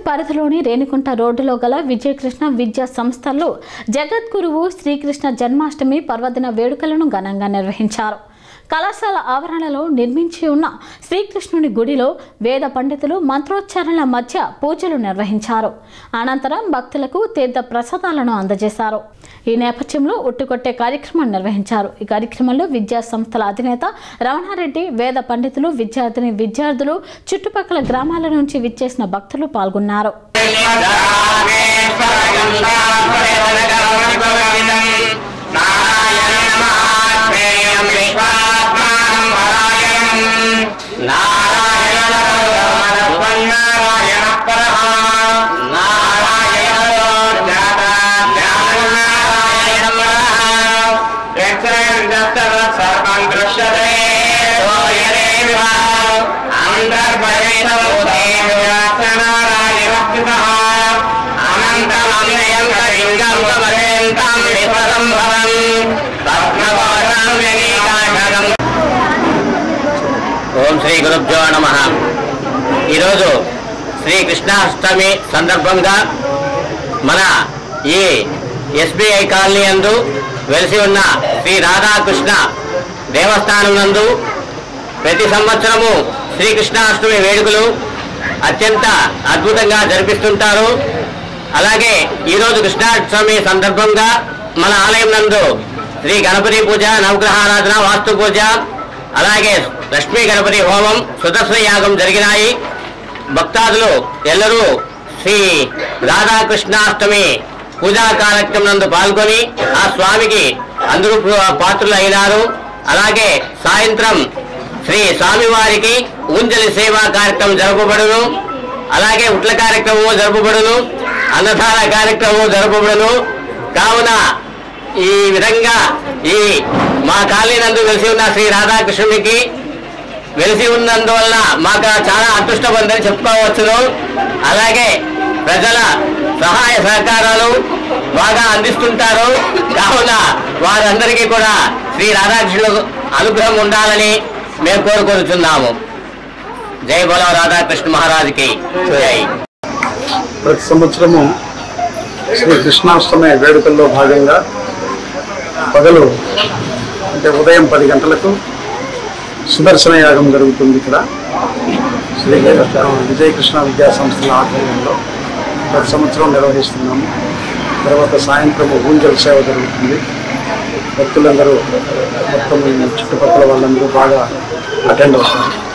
పరిధిలోని రేణికుంట రోడ్డులో గల విజయకృష్ణ విద్యా సంస్థల్లో జగద్గురువు శ్రీకృష్ణ జన్మాష్టమి పర్వదిన వేడుకలను ఘనంగా నిర్వహించారు కళాశాల ఆవరణలో నిర్మించి ఉన్న శ్రీకృష్ణుని గుడిలో వేద పండితులు మంత్రోచ్చారణల మధ్య పూజలు నిర్వహించారు అనంతరం భక్తులకు తీర్థ ప్రసాదాలను అందజేశారు ఈ నేపథ్యంలో ఉట్టుకొట్టే కార్యక్రమం నిర్వహించారు ఈ కార్యక్రమంలో విద్యా సంస్థల అధినేత రమణారెడ్డి వేద పండితులు విద్యార్థిని విద్యార్థులు చుట్టుపక్కల గ్రామాల నుంచి విచ్చేసిన భక్తులు పాల్గొన్నారు ఓం శ్రీ గురుభ్యో నమ ఈరోజు శ్రీ కృష్ణాష్టమి సందర్భంగా మన ఈ ఎస్బీఐ కాలనీ యందు వెలిసి ఉన్న శ్రీ రాధాకృష్ణ దేవస్థానం నందు ప్రతి సంవత్సరము శ్రీకృష్ణాష్టమి వేడుకలు అత్యంత అద్భుతంగా జరిపిస్తుంటారు అలాగే ఈరోజు కృష్ణాష్టమి సందర్భంగా మన ఆలయం నందు శ్రీ గణపతి పూజ నవగ్రహారాధన వాస్తు పూజ అలాగే లక్ష్మీ గణపతి హోమం సుదర్శన యాగం జరిగినాయి భక్తాదులు ఎల్లరూ శ్రీ రాధాకృష్ణాష్టమి పూజా కార్యక్రమం నందు పాల్గొని ఆ స్వామికి అందరూ పాత్రులు అయినారు అలాగే సాయంత్రం శ్రీ స్వామివారికి ఊంజలి సేవా కార్యక్రమం జరపబడును అలాగే ఉట్ల కార్యక్రమము జరపబడును అన్నదాన కార్యక్రమము జరపబడును కావున ఈ విధంగా ఈ మా కాలనీ నందు వెలిసి ఉన్న శ్రీ రాధాకృష్ణునికి వెలిసి ఉన్నందువల్ల మాకు చాలా అదృష్టం ఉందని చెప్పుకోవచ్చును అలాగే ప్రజల సహాయ సహకారాలు బాగా అందిస్తుంటారు కావున వారందరికీ కూడా శ్రీ రాధాకృష్ణుడు అనుగ్రహం ఉండాలని మేము కోరుకొనుచున్నాము జై బోలో రాధాకృష్ణ మహారాజుకి జై ప్రతి సంవత్సరము శ్రీ కృష్ణాష్టమి వేడుకల్లో భాగంగా పగలు అంటే ఉదయం పది గంటలకు సుదర్శన యాగం జరుగుతుంది ఇక్కడ శ్రీ విజయకృష్ణ విద్యా సంస్థల ఆధ్వర్యంలో ప్రతి సంవత్సరం నిర్వహిస్తున్నాము తర్వాత సాయంత్రం ఊంజల్ సేవ జరుగుతుంది భక్తులందరూ మొత్తం ఈ చుట్టుపక్కల వాళ్ళందరూ బాగా అటెండ్ అవుతారు